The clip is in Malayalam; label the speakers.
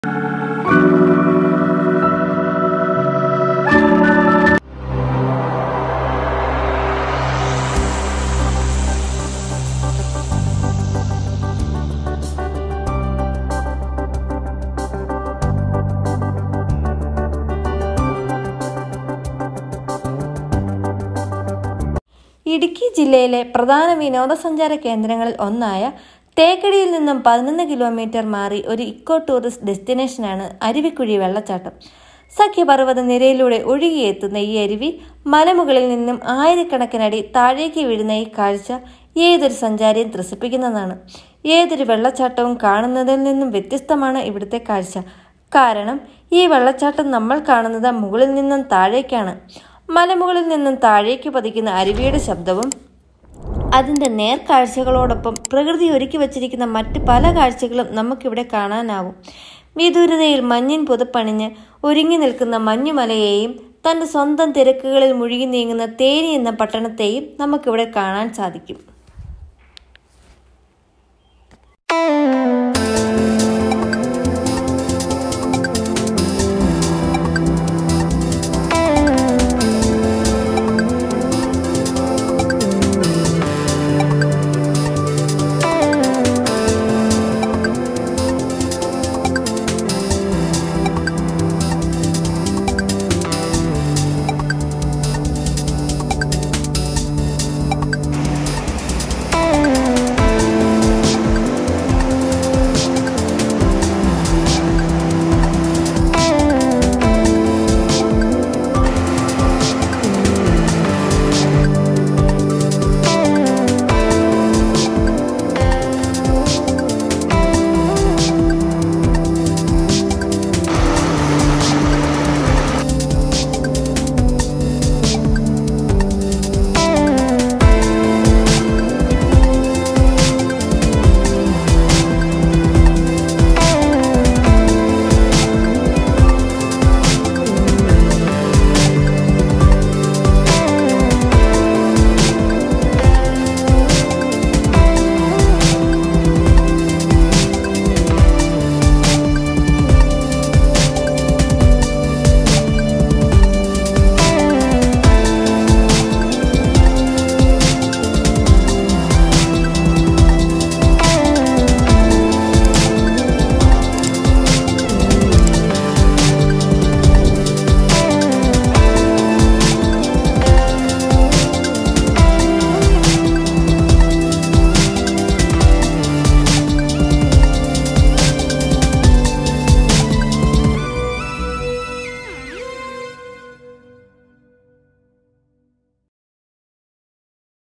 Speaker 1: ഇടുക്കി ജില്ലയിലെ പ്രധാന വിനോദസഞ്ചാര കേന്ദ്രങ്ങളിൽ ഒന്നായ തേക്കടിയിൽ നിന്നും പതിനൊന്ന് കിലോമീറ്റർ മാറി ഒരു ഇക്കോ ടൂറിസ്റ്റ് ഡെസ്റ്റിനേഷനാണ് അരുവിക്കുഴി വെള്ളച്ചാട്ടം സഖ്യപർവ്വത നിരയിലൂടെ ഒഴുകിയെത്തുന്ന ഈ അരുവി മലമുകളിൽ നിന്നും ആയിരക്കണക്കിനടി താഴേക്ക് വീഴുന്ന ഈ കാഴ്ച ഏതൊരു സഞ്ചാരിയും ത്രസിപ്പിക്കുന്നതാണ് ഏതൊരു വെള്ളച്ചാട്ടവും കാണുന്നതിൽ നിന്നും വ്യത്യസ്തമാണ് ഇവിടുത്തെ കാഴ്ച കാരണം ഈ വെള്ളച്ചാട്ടം നമ്മൾ കാണുന്നത് മുകളിൽ നിന്നും താഴേക്കാണ് മലമുകളിൽ നിന്നും താഴേക്ക് പതിക്കുന്ന അരുവിയുടെ ശബ്ദവും അതിൻ്റെ നേർക്കാഴ്ചകളോടൊപ്പം പ്രകൃതി ഒരുക്കി വച്ചിരിക്കുന്ന മറ്റ് പല കാഴ്ചകളും നമുക്കിവിടെ കാണാനാവും വിദൂരതയിൽ മഞ്ഞിൻ പുതപ്പണിഞ്ഞ് ഒരുങ്ങി നിൽക്കുന്ന മഞ്ഞുമലയെയും തൻ്റെ സ്വന്തം തിരക്കുകളിൽ മുഴുകി നീങ്ങുന്ന തേനി എന്ന പട്ടണത്തെയും നമുക്കിവിടെ കാണാൻ സാധിക്കും